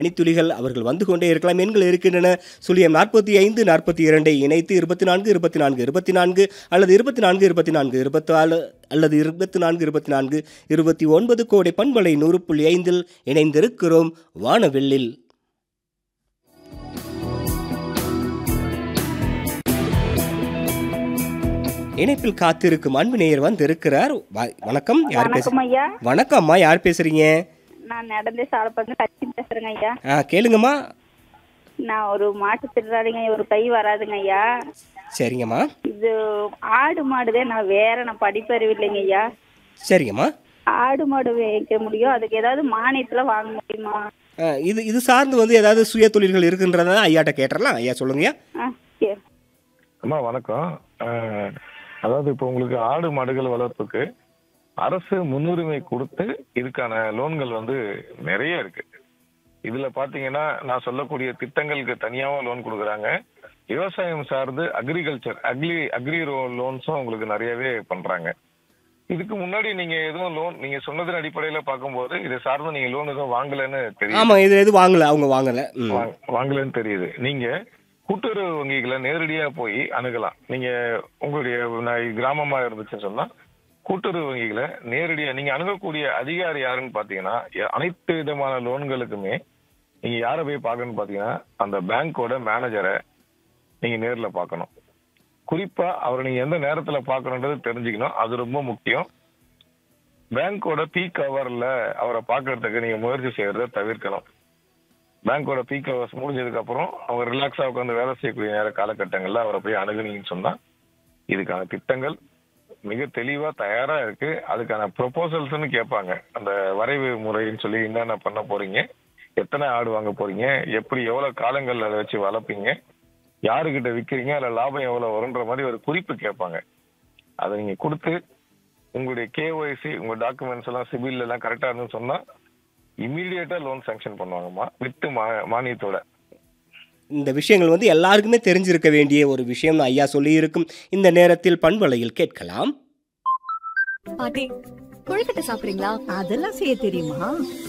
மணித்துளிகள் அவர்கள் வந்து கொண்டே இருக்கலாம் எண்கள் இருக்கின்றன சுழியம் நாற்பத்தி ஐந்து நாற்பத்தி இரண்டை இணைத்து இருபத்தி நான்கு இருபத்தி நான்கு இருபத்தி நான்கு அல்லது இருபத்தி நான்கு இருபத்தி நான்கு இருபத்தி நாலு அல்லது இருபத்தி நான்கு இருபத்தி நான்கு இருபத்தி ஒன்பது கோடை பண்பலை நூறு புள்ளி ஐந்தில் இணைந்திருக்கிறோம் வானவெள்ளில் இணைப்பில் காத்திருக்கும் அன்பு நேயர் வந்து இருக்கிறார் வணக்கம் யார் பேச வணக்கம் ஐயா வணக்கம்மா யார் பேசுறீங்க நான் நடந்தே சாலப்பங்க கட்சி பேசுறேங்க ஐயா ஆ கேளுங்கம்மா நான் ஒரு மாட்டுத்திறனாளிங்க ஒரு கை வராதுங்க ஐயா சரிங்கம்மா இது ஆடு மாடுதே நான் வேற நான் படிப்பறிவு இல்லைங்க ஐயா சரிங்கம்மா ஆடு மாடு வைக்க முடியும் அதுக்கு ஏதாவது மானியத்துல வாங்க முடியுமா ஆ, இது இது சார்ந்து வந்து ஏதாவது சுய தொழில்கள் இருக்குன்றதா ஐயாட்ட கேட்டுறலாம் ஐயா சொல்லுங்கய்யா ஆ சரி அம்மா வணக்கம் அஹ், அதாவது இப்போ உங்களுக்கு ஆடு மாடுகள் வளர்ப்புக்கு அரசு முன்னுரிமை கொடுத்து இதுக்கான லோன்கள் வந்து நிறைய இருக்கு இதுல பாத்தீங்கன்னா நான் சொல்லக்கூடிய திட்டங்களுக்கு தனியாவும் லோன் கொடுக்குறாங்க விவசாயம் சார்ந்து அக்ரிகல்ச்சர் அக்ரி அக்ரி லோன்ஸும் உங்களுக்கு நிறையவே பண்றாங்க இதுக்கு முன்னாடி நீங்க எதுவும் லோன் நீங்க சொன்னதன் அடிப்படையில பார்க்கும்போது இதை சார்ந்து நீங்க லோன் எதுவும் வாங்கலைன்னு தெரியும் ஆமா இது எதுவும் வாங்கல அவங்க வாங்கல ம். வாங்க- வாங்கலைன்னு தெரியுது நீங்க கூட்டுறவு வங்கிகளை நேரடியா போய் அணுகலாம் நீங்க உங்களுடைய நான் கிராமமா இருந்துச்சுன்னு சொன்னா கூட்டுறவு வங்கிகளை நேரடியா நீங்க அணுகக்கூடிய அதிகாரி யாருன்னு பாத்தீங்கன்னா எ- அனைத்து விதமான லோன்களுக்குமே நீங்க யாரை போய் பார்க்கணும்னு பாத்தீங்கன்னா அந்த பேங்கோட மேனேஜரை நீங்க நேர்ல பார்க்கணும் குறிப்பா அவரை நீங்க எந்த நேரத்துல பார்க்கணுன்றது தெரிஞ்சுக்கணும் அது ரொம்ப முக்கியம் பேங்கோட பீக் ஹவர்ல அவரை பார்க்கறதுக்கு நீங்க முயற்சி செய்யறத தவிர்க்கணும் பேங்கோட பீக் ஹவர்ஸ் முடிஞ்சதுக்கு அப்புறம் அவர் ரிலாக்ஸா உட்காந்து வேலை செய்யக்கூடிய நேர காலகட்டங்கள்ல அவரை போய் அணுகுனீங்கன்னு சொன்னா இதுக்கான திட்டங்கள் மிக தெளிவா தயாரா இருக்கு அதுக்கான ப்ரொபோசல்ஸ்னு கேட்பாங்க அந்த வரைவு முறைன்னு சொல்லி என்னென்ன பண்ண போறீங்க எத்தனை ஆடு வாங்க போறீங்க எப்படி எவ்வளவு காலங்கள் அதை வச்சு வளர்ப்பீங்க யாருக்கிட்ட விக்கிறீங்க அதுல லாபம் எவ்வளவு வரும்ன்ற மாதிரி ஒரு குறிப்பு கேட்பாங்க அதை நீங்க கொடுத்து உங்களுடைய கேஒய்சி உங்க டாக்குமெண்ட்ஸ் எல்லாம் சிபில் எல்லாம் கரெக்டா இருந்துன்னு சொன்னா இம்மீடியட்டா லோன் சாங்ஷன் பண்ணுவாங்கம்மா வித்து மா- மானியத்தோட இந்த விஷயங்கள் வந்து எல்லாருக்குமே தெரிஞ்சிருக்க வேண்டிய ஒரு விஷயம் ஐயா சொல்லியிருக்கும் இந்த நேரத்தில் பண்பலையில் கேட்கலாம் பாட்டி கொழுக்கட்டை சாப்பிடுறீங்களா அதெல்லாம் செய்ய தெரியுமா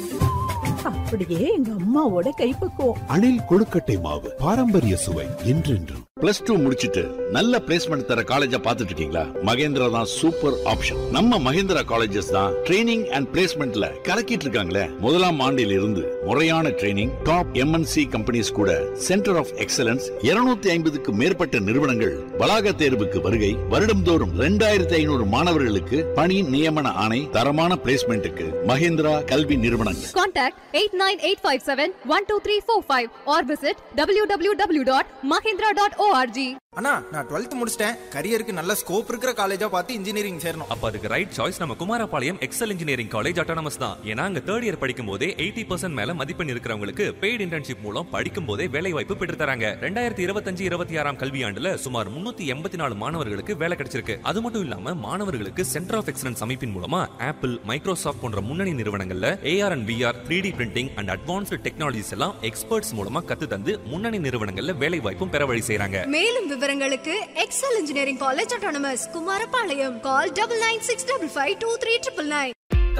அப்படியே எங்க அம்மாவோட கைப்பக்குவம் அணில் கொழுக்கட்டை மாவு பாரம்பரிய சுவை என்றென்றும் பிளஸ் டூ முடிச்சிட்டு நல்ல பிளேஸ்மெண்ட் தர காலேஜா பார்த்துட்டு இருக்கீங்களா மகேந்திரா தான் சூப்பர் ஆப்ஷன் நம்ம மகேந்திரா காலேஜஸ் தான் ட்ரைனிங் அண்ட் பிளேஸ்மெண்ட்ல கலக்கிட்டு இருக்காங்களே முதலாம் ஆண்டில் இருந்து முறையான ட்ரைனிங் டாப் எம்என்சி கம்பெனிஸ் கூட சென்டர் ஆஃப் எக்ஸலன்ஸ் 250 ஐம்பதுக்கு மேற்பட்ட நிறுவனங்கள் வளாக தேர்வுக்கு வருகை வருடம்தோறும் ரெண்டாயிரத்தி ஐநூறு மாணவர்களுக்கு பணி நியமன ஆணை தரமான பிளேஸ்மெண்ட்டுக்கு மகேந்திரா கல்வி நிறுவனங்கள் contact eight nine eight five seven one two three four five or visit W W W dot Mahendra dot ORG அண்ணா நான் டுவெல்த் முடிச்சிட்டேன் கரியருக்கு நல்ல ஸ்கோப் இருக்கிற காலேஜா பார்த்து இன்ஜினியரிங் சேரணும் அப்ப அதுக்கு ரைட் சாய்ஸ் நம்ம Kumarapalayam Excel engineering college autonomous தான் ஏன்னா அங்க தேர்ட் இயர் படிக்கும் போதே எயிட்டி பர்சன்ட் மேல மதிப்பெண் இருக்கிறவங்களுக்கு பெய்ட் இன்டர்ன்ஷிப் மூலம் படிக்கும் போதே வேலை வாய்ப்பு பெற்று தராங்க ரெண்டாயிரத்தி இருபத்தஞ்சு இருபத்தி ஆறாம் கல்வியாண்டுல சுமார் முன்னூத்தி எண்பத்தி நாலு மாணவர்களுக்கு வேலை கிடைச்சிருக்கு அது மட்டும் இல்லாம மாணவர்களுக்கு சென்டர் ஆஃப் எக்ஸலன்ஸ் அமைப்பின் மூலமா ஆப்பிள் மைக்ரோசாஃப்ட் போன்ற முன்னணி நிறுவனங்கள்ல AR and VR three D printing and advanced technologies எல்லாம் எக்ஸ்பர்ட்ஸ் மூலமா கத்து தந்து முன்னணி நிறுவனங்கள்ல வேலை வாய்ப்பும் பெற வழி செய்றாங்க மேலும் விவரங்களுக்கு Excel engineering college autonomous Kumarapalayam call double nine six double five two three triple nine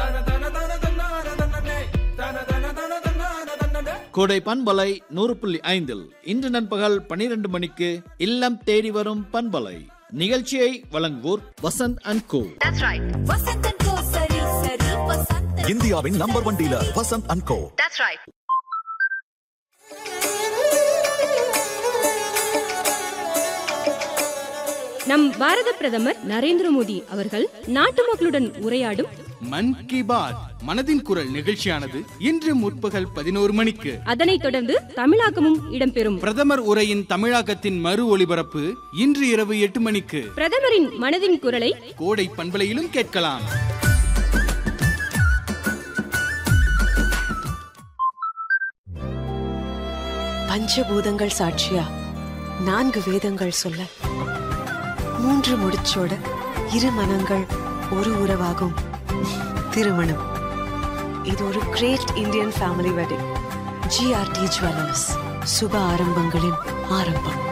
கோடை பண்பலை நூறு புள்ளி ஐந்தில் இன்று நண்பகல் பனிரெண்டு மணிக்கு இல்லம் தேடி வரும் பண்பலை நிகழ்ச்சியை வழங்குவோர் வசந்த் அண்ட் கோ இந்தியாவின் number one dealer Vasanth and Co நம் பாரத பிரதமர் நரேந்திர மோடி அவர்கள் நாட்டு மக்களுடன் உரையாடும் மன் கி பாத் மனதின் குரல் நிகழ்ச்சியானது இன்று முற்பகல் பதினோரு மணிக்கு அதனைத் தொடர்ந்து தமிழாக்கமும் இடம்பெறும் பிரதமர் உரையின் தமிழாக்கத்தின் மறு ஒளிபரப்பு இன்று இரவு எட்டு மணிக்கு பிரதமரின் மனதின் குரலை கோடை பண்பலையிலும் கேட்கலாம் பஞ்சபூதங்கள் சாட்சியா நான்கு வேதங்கள் சொல்ல மூன்று முடிச்சோட இரு மனங்கள் ஒரு உறவாகும் திருமணம் இது ஒரு great Indian family wedding GRT jewellers சுப ஆரம்பங்களின் ஆரம்பம்